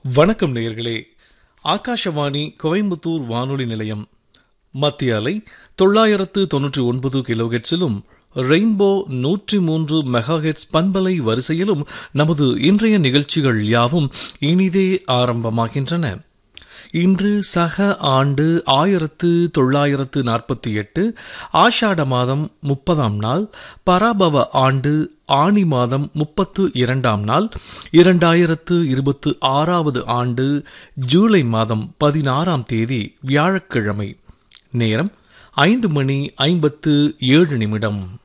வணக்கம் நேயர்களே ஆகாஷவாணி கோயம்புத்தூர் வானொலி நிலையம் மத்திய அலை தொள்ளாயிரத்து தொன்னூற்றி ஒன்பது கிலோஹெட்ஸிலும் ரெயின்போ நூற்றி மூன்று மெகாஹெட்ஸ் பண்பலை வரிசையிலும் நமது இன்றைய நிகழ்ச்சிகள் யாவும் இனிதே ஆரம்பமாகின்றன இன்று சக ஆண்டு ஆயிரத்து தொள்ளாயிரத்து நாற்பத்தி எட்டு ஆஷாட மாதம் முப்பதாம் நாள் பராபவ ஆண்டு ஆணி மாதம் முப்பத்து இரண்டாம் நாள் இரண்டாயிரத்து இருபத்து ஆறாவது ஆண்டு ஜூலை மாதம் பதினாறாம் தேதி வியாழக்கிழமை நேரம் ஐந்து மணி ஐம்பத்து ஏழு நிமிடம்